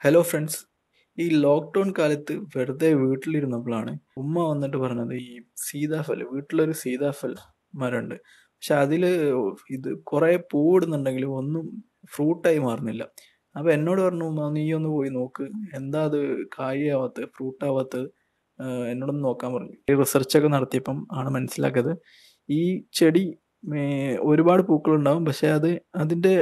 hello friends ഈ lockdown കാലത്ത് വെറുതെ വീട്ടിലിരുന്നപ്പോഴാണ് ഉമ്മ വന്നിട്ട് പറഞ്ഞത് ഈ സീതാഫൽ വീട്ടിലൊരു സീതാഫൽ മരമുണ്ട് പക്ഷെ അതിൽ ഇത് കുറേ പൂവിടുന്നുണ്ടെങ്കിലും ഒന്നും ഫ്രൂട്ടായി മാറുന്നില്ല അപ്പോൾ എന്നോട് പറഞ്ഞു ഉമ്മ നീ ഒന്ന് പോയി നോക്ക് എന്താ അത് കായാവാത്തത് ഫ്രൂട്ടാവാത്തത് എന്നോടൊന്ന് നോക്കാൻ പറഞ്ഞു ഈ റിസർച്ചൊക്കെ നടത്തിയപ്പം ആണ് മനസ്സിലാക്കിയത് ഈ ചെടി ഏർ ഒരുപാട് പൂക്കളുണ്ടാവും പക്ഷെ അത് അതിൻ്റെ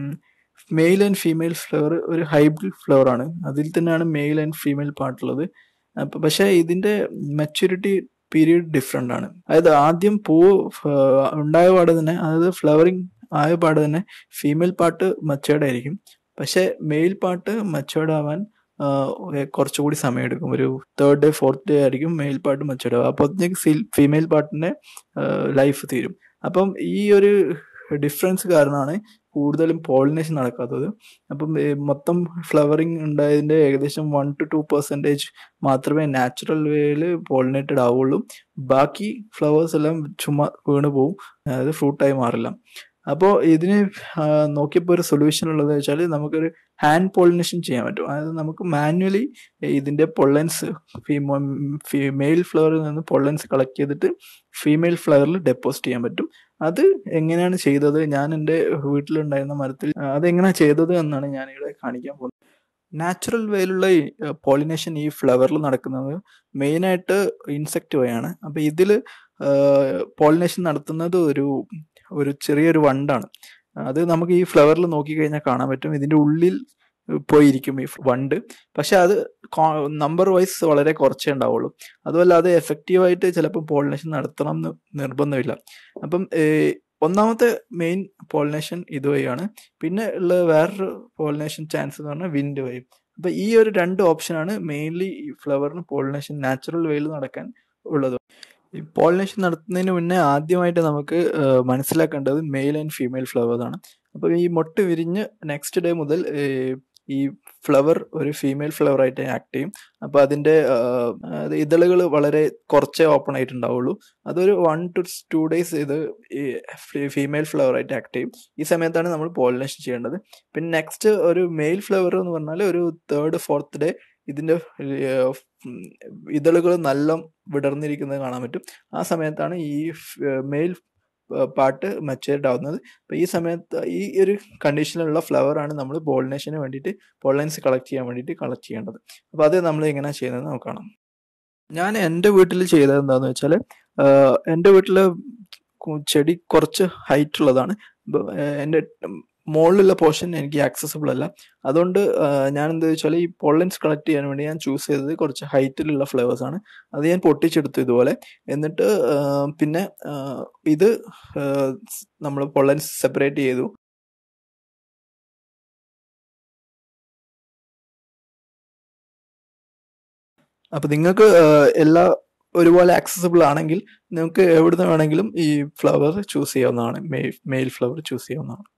മെയിൽ ആൻഡ് ഫീമെയിൽ ഫ്ലവർ ഒരു ഹൈബ്രിഡ് ഫ്ലവർ ആണ് അതിൽ തന്നെയാണ് മെയിൽ ആൻഡ് ഫീമെയിൽ പാർട്ടുള്ളത് അപ്പം പക്ഷേ ഇതിൻ്റെ മെച്യൂരിറ്റി പീരീഡ് ഡിഫറെൻ്റ് ആണ് അതായത് ആദ്യം പൂ ഉണ്ടായ പാട് തന്നെ അതായത് ഫ്ലവറിങ് ആയ പാട് തന്നെ ഫീമെയിൽ പാർട്ട് മച്ചേർഡ് ആയിരിക്കും പക്ഷേ മെയിൽ പാർട്ട് മച്ചേർഡ് ആവാൻ കുറച്ചുകൂടി സമയമെടുക്കും ഒരു തേർഡ് ഡേ ഫോർത്ത് ഡേ ആയിരിക്കും മെയിൽ പാർട്ട് മച്ചേർഡ് ആവുക അപ്പോഴത്തേക്ക് ഫീമെയിൽ പാർട്ടിൻ്റെ ലൈഫ് തീരും അപ്പം ഈ ഒരു ഡിഫറൻസ് കാരണമാണ് കൂടുതലും പോളിനേഷൻ നടക്കാത്തത് അപ്പം മൊത്തം ഫ്ലവറിങ് ഉണ്ടായതിൻ്റെ ഏകദേശം വൺ ടു ടു പെർസെൻറ്റേജ് മാത്രമേ നാച്ചുറൽ വേയിൽ പോളിനേറ്റഡ് ആവുള്ളൂ ബാക്കി ഫ്ലവേഴ്സ് എല്ലാം ചുമ്മാ വീണ് പോവും അതായത് ഫ്രൂട്ടായി മാറില്ല അപ്പോൾ ഇതിന് നോക്കിയപ്പോൾ ഒരു സൊല്യൂഷൻ ഉള്ളത് വെച്ചാൽ നമുക്കൊരു ഹാൻഡ് പോളിനേഷൻ ചെയ്യാൻ പറ്റും അതായത് നമുക്ക് മാനുവലി ഇതിൻ്റെ പൊള്ളൻസ് ഫീമെയിൽ ഫ്ലവറിൽ നിന്ന് പൊള്ളൻസ് കളക്ട് ചെയ്തിട്ട് ഫീമെയിൽ ഫ്ലവറിൽ ഡെപ്പോസിറ്റ് ചെയ്യാൻ പറ്റും അത് എങ്ങനെയാണ് ചെയ്തത് ഞാൻ എൻ്റെ വീട്ടിലുണ്ടായിരുന്ന മരത്തിൽ അതെങ്ങനെയാണ് ചെയ്തത് എന്നാണ് ഞാനിവിടെ കാണിക്കാൻ പോകുന്നത് നാച്ചുറൽ വേയിലുള്ള പോളിനേഷൻ ഈ ഫ്ലവറിൽ നടക്കുന്നത് മെയിനായിട്ട് ഇൻസെക്റ്റ് വഴിയാണ് അപ്പോൾ ഇതിൽ പോളിനേഷൻ നടത്തുന്നത് ഒരു ഒരു ചെറിയൊരു വണ്ടാണ് അത് നമുക്ക് ഈ ഫ്ലവറിൽ നോക്കിക്കഴിഞ്ഞാൽ കാണാൻ പറ്റും ഇതിൻ്റെ ഉള്ളിൽ പോയിരിക്കും ഈ വണ്ട് പക്ഷെ അത് നമ്പർ വൈസ് വളരെ കുറച്ചേ ഉണ്ടാവുള്ളൂ അതുമല്ല അത് എഫക്റ്റീവായിട്ട് ചിലപ്പോൾ പോളിനേഷൻ നടത്തണം എന്ന് നിർബന്ധമില്ല അപ്പം ഒന്നാമത്തെ മെയിൻ പോളിനേഷൻ ഇതുവഴിയാണ് പിന്നെ ഉള്ള വേറൊരു പോളിനേഷൻ ചാൻസ് എന്ന് പറഞ്ഞാൽ വിൻഡ് വഴി അപ്പം ഈ ഒരു രണ്ട് ഓപ്ഷനാണ് മെയിൻലി ഈ ഫ്ലവറിന് പോളിനേഷൻ നാച്ചുറൽ വേയിൽ നടക്കാൻ ഉള്ളത് ഈ പോളിനേഷൻ നടത്തുന്നതിന് മുന്നേ ആദ്യമായിട്ട് നമുക്ക് മനസ്സിലാക്കേണ്ടത് മെയിൽ ആൻഡ് ഫീമെയിൽ ഫ്ലവേഴ്സ് ആണ് അപ്പോൾ ഈ മൊട്ട് വിരിഞ്ഞ് നെക്സ്റ്റ് ഡേ മുതൽ ഈ ഫ്ലവർ ഒരു ഫീമെയിൽ ഫ്ലവർ ആയിട്ട് ആക്ട് ചെയ്യും അപ്പോൾ അതിൻ്റെ ഇതളുകൾ വളരെ കുറച്ചേ ഓപ്പൺ ആയിട്ടുണ്ടാവുള്ളൂ അതൊരു വൺ ടു ടു ഡേയ്സ് ഇത് ഈ ഫീമെയിൽ ഫ്ലവർ ആയിട്ട് ആക്ട് ചെയ്യും ഈ സമയത്താണ് നമ്മൾ പോളിനേഷൻ ചെയ്യേണ്ടത് പിന്നെ നെക്സ്റ്റ് ഒരു മെയിൽ ഫ്ലവർ എന്ന് പറഞ്ഞാൽ ഒരു തേർഡ് ഫോർത്ത് ഡേ ഇതിൻ്റെ ഇതളുകൾ നല്ല വിടർന്നിരിക്കുന്നത് കാണാൻ പറ്റും ആ സമയത്താണ് ഈ മെയിൽ പാർട്ട് മെച്ചേർഡ് ആവുന്നത് അപ്പോൾ ഈ സമയത്ത് ഈ ഒരു കണ്ടീഷനിലുള്ള ഫ്ലവർ ആണ് നമ്മൾ പോളിനേഷന് വേണ്ടിയിട്ട് പോളിനൈൻസ് കളക്ട് ചെയ്യാൻ വേണ്ടിയിട്ട് കളക്ട് ചെയ്യേണ്ടത് അപ്പോൾ അത് നമ്മൾ എങ്ങനെയാണ് ചെയ്യുന്നത് നോക്കണം ഞാൻ എൻ്റെ വീട്ടിൽ ചെയ്തത് എന്താണെന്ന് വെച്ചാൽ എൻ്റെ വീട്ടിൽ ചെടി കുറച്ച് ഹൈറ്റ് ഉള്ളതാണ് എൻ്റെ മുകളിലുള്ള പോർഷൻ എനിക്ക് ആക്സസിബിൾ അല്ല അതുകൊണ്ട് ഞാൻ എന്താ വെച്ചാൽ ഈ പൊള്ളൻസ് കളക്ട് ചെയ്യാൻ വേണ്ടി ഞാൻ ചൂസ് ചെയ്തത് കുറച്ച് ഹൈറ്റിലുള്ള ഫ്ലേവേഴ്സ് ആണ് അത് ഞാൻ പൊട്ടിച്ചെടുത്തു ഇതുപോലെ എന്നിട്ട് പിന്നെ ഇത് നമ്മൾ പൊള്ളൻസ് സെപ്പറേറ്റ് ചെയ്തു അപ്പം നിങ്ങൾക്ക് എല്ലാ ഒരുപോലെ ആക്സസിബിൾ ആണെങ്കിൽ നിങ്ങൾക്ക് എവിടുന്ന് വേണമെങ്കിലും ഈ ഫ്ലവർ ചൂസ് ചെയ്യാവുന്നതാണ് മെയിൽ ഫ്ലവർ ചൂസ് ചെയ്യാവുന്നതാണ്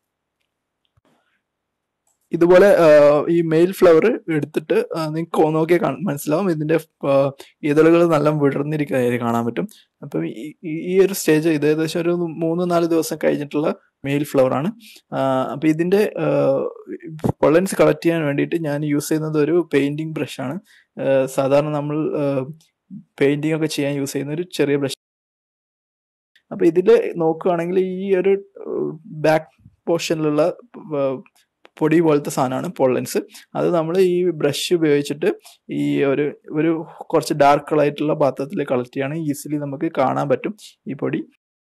ഇതുപോലെ ഈ മെയിൽ ഫ്ലവർ എടുത്തിട്ട് നിങ്ങൾക്ക് നോക്കിയാൽ മനസ്സിലാവും ഇതിന്റെ ഇതളുകൾ നല്ല വിടർന്നിരിക്കുന്നതായി കാണാൻ പറ്റും അപ്പം ഈ ഒരു സ്റ്റേജ് ഇത് ഏകദേശം ഒരു മൂന്ന് നാല് ദിവസം കഴിഞ്ഞിട്ടുള്ള മെയിൽ ഫ്ലവർ ആണ് അപ്പം ഇതിന്റെ പൊള്ളൻസ് കളക്ട് ചെയ്യാൻ വേണ്ടിയിട്ട് ഞാൻ യൂസ് ചെയ്യുന്നത് ഒരു പെയിന്റിംഗ് ബ്രഷ് ആണ് സാധാരണ നമ്മൾ പെയിന്റിംഗ് ഒക്കെ ചെയ്യാൻ യൂസ് ചെയ്യുന്ന ഒരു ചെറിയ ബ്രഷ് അപ്പൊ ഇതിൽ നോക്കുകയാണെങ്കിൽ ഈ ഒരു ബാക്ക് പോർഷനിലുള്ള പൊടി പോലത്തെ സാധനമാണ് പൊള്ളൻസ് അത് നമ്മൾ ഈ ബ്രഷ് ഉപയോഗിച്ചിട്ട് ഈ ഒരു ഒരു കുറച്ച് ഡാർക്ക് കളറായിട്ടുള്ള പാത്രത്തിൽ കളക്ട് ചെയ്യുകയാണെങ്കിൽ ഈസിലി നമുക്ക് കാണാൻ പറ്റും ഈ പൊടി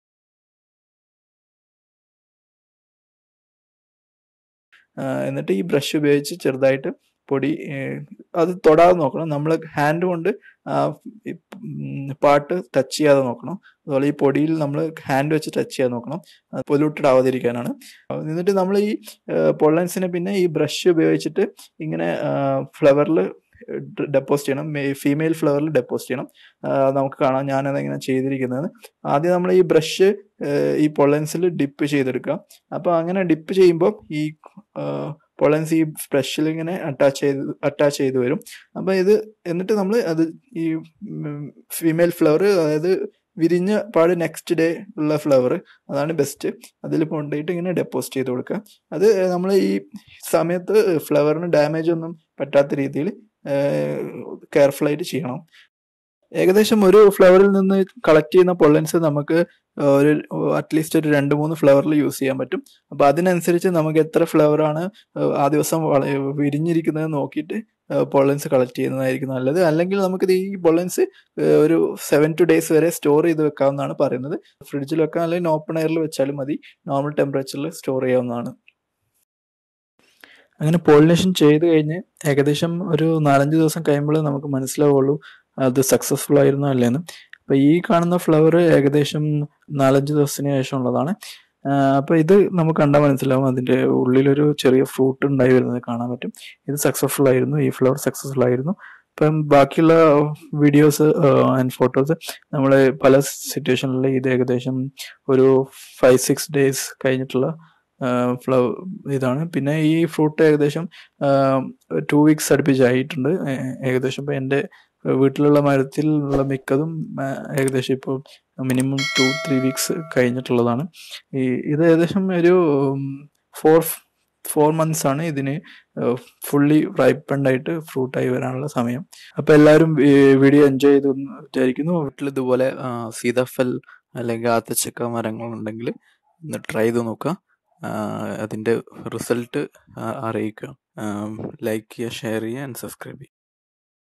എന്നിട്ട് ഈ ബ്രഷ് ഉപയോഗിച്ച് ചെറുതായിട്ട് പൊടി അത് തൊടാതെ നോക്കണം നമ്മൾ ഹാൻഡ് കൊണ്ട് പാട്ട് ടച്ച് ചെയ്യാതെ നോക്കണം അതുപോലെ ഈ പൊടിയിൽ നമ്മൾ ഹാൻഡ് വെച്ച് ടച്ച് ചെയ്യാതെ നോക്കണം പൊല്യൂട്ടഡ് ആവാതിരിക്കാനാണ് എന്നിട്ട് നമ്മൾ ഈ പൊള്ളൻസിനെ പിന്നെ ഈ ബ്രഷ് ഉപയോഗിച്ചിട്ട് ഇങ്ങനെ ഫ്ലവറിൽ ഡെപ്പോസിറ്റ് ചെയ്യണം ഫീമെയിൽ ഫ്ലവറിൽ ഡെപ്പോസിറ്റ് ചെയ്യണം നമുക്ക് കാണാം ഞാനത് എങ്ങനെ ചെയ്തിരിക്കുന്നത് ആദ്യം നമ്മൾ ഈ ബ്രഷ് ഈ പൊള്ളൻസിൽ ഡിപ്പ് ചെയ്തെടുക്കുക അപ്പോൾ അങ്ങനെ ഡിപ്പ് ചെയ്യുമ്പോൾ ഈ പൊളൻസ് ഈ ബ്രഷിൽ ഇങ്ങനെ അറ്റാച്ച് ചെയ്ത് അറ്റാച്ച് ചെയ്ത് വരും അപ്പോൾ ഇത് എന്നിട്ട് നമ്മൾ അത് ഈ ഫീമെയിൽ ഫ്ലവർ അതായത് വിരിഞ്ഞ പാട് നെക്സ്റ്റ് ഡേ ഉള്ള ഫ്ലവർ അതാണ് ബെസ്റ്റ് അതിൽ കൊണ്ടുപോയിട്ട് ഇങ്ങനെ ഡെപ്പോസിറ്റ് ചെയ്ത് കൊടുക്കുക അത് നമ്മൾ ഈ സമയത്ത് ഫ്ലവറിന് ഡാമേജ് ഒന്നും പറ്റാത്ത രീതിയിൽ കെയർഫുൾ ആയിട്ട് ചെയ്യണം ഏകദേശം ഒരു ഫ്ലവറിൽ നിന്ന് കളക്ട് ചെയ്യുന്ന പൊള്ളൻസ് നമുക്ക് ഒരു അറ്റ്ലീസ്റ്റ് ഒരു രണ്ട് മൂന്ന് ഫ്ലവറിൽ യൂസ് ചെയ്യാൻ പറ്റും അപ്പൊ അതിനനുസരിച്ച് നമുക്ക് എത്ര ഫ്ലവർ ആണ് ആ ദിവസം വള- വിരിഞ്ഞിരിക്കുന്നത് നോക്കിയിട്ട് പൊള്ളൻസ് കളക്ട് ചെയ്യുന്നതായിരിക്കും നല്ലത് അല്ലെങ്കിൽ നമുക്ക് ഈ പൊള്ളൻസ് ഒരു സെവൻ ടു ഡേയ്സ് വരെ സ്റ്റോർ ചെയ്ത് വെക്കാവുന്നതാണ് പറയുന്നത് ഫ്രിഡ്ജിൽ വെക്കാം അല്ലെങ്കിൽ ഓപ്പൺ എയറിൽ വെച്ചാലും മതി നോർമൽ ടെമ്പറേച്ചറിൽ സ്റ്റോർ ചെയ്യാവുന്നതാണ് അങ്ങനെ പോളിനേഷൻ ചെയ്ത് കഴിഞ്ഞ് ഏകദേശം ഒരു നാലഞ്ച് ദിവസം കഴിയുമ്പോൾ നമുക്ക് മനസ്സിലാവുള്ളൂ അത് സക്സസ്ഫുൾ ആയിരുന്നോ അല്ലേന്ന് അപ്പൊ ഈ കാണുന്ന ഫ്ലവർ ഏകദേശം നാലഞ്ച് ദിവസത്തിന് ശേഷം ഉള്ളതാണ് അപ്പൊ ഇത് നമുക്ക് കണ്ടാൽ മനസ്സിലാവും അതിന്റെ ഉള്ളിലൊരു ചെറിയ ഫ്രൂട്ട് ഉണ്ടായി വരുന്നത് കാണാൻ പറ്റും ഇത് സക്സസ്ഫുൾ ആയിരുന്നു ഈ ഫ്ലവർ സക്സസ്ഫുൾ ആയിരുന്നു ഇപ്പം ബാക്കിയുള്ള വീഡിയോസ് ആൻഡ് ഫോട്ടോസ് നമ്മൾ പല സിറ്റുവേഷനിൽ ഇത് ഏകദേശം ഒരു ഫൈവ് സിക്സ് ഡേയ്സ് കഴിഞ്ഞിട്ടുള്ള ഫ്ലവർ ഇതാണ് പിന്നെ ഈ ഫ്രൂട്ട് ഏകദേശം ടു വീക്സ് അടുപ്പിച്ചായിട്ടുണ്ട് ഏ- ഏകദേശം ഇപ്പം എൻ്റെ വീട്ടിലുള്ള മരത്തിലുള്ള മിക്കതും ആ, ഏകദേശം ഇപ്പോൾ മിനിമം ടു ത്രീ വീക്സ് കഴിഞ്ഞിട്ടുള്ളതാണ് ഈ ഇത് ഏകദേശം ഒരു ഫോർ ഫോർ മന്ത്സ് ആണ് ഇതിന് ഫുള്ളി റൈപ്പൻഡ് ആയിട്ട് ഫ്രൂട്ടായി വരാനുള്ള സമയം അപ്പൊ എല്ലാവരും ഈ വീഡിയോ എൻജോയ് ചെയ്തു എന്ന് വിചാരിക്കുന്നു വീട്ടിൽ ഇതുപോലെ ആ, സീതാഫൽ അല്ലെങ്കിൽ ആത്തച്ചക്ക മരങ്ങൾ ഉണ്ടെങ്കിൽ ഒന്ന് ട്രൈ ചെയ്ത് നോക്കുക ആ, അതിന്റെ റിസൾട്ട് അറിയിക്കുക ലൈക്ക് ചെയ്യുക ഷെയർ ചെയ്യുക ആൻഡ് സബ്സ്ക്രൈബ് ചെയ്യുക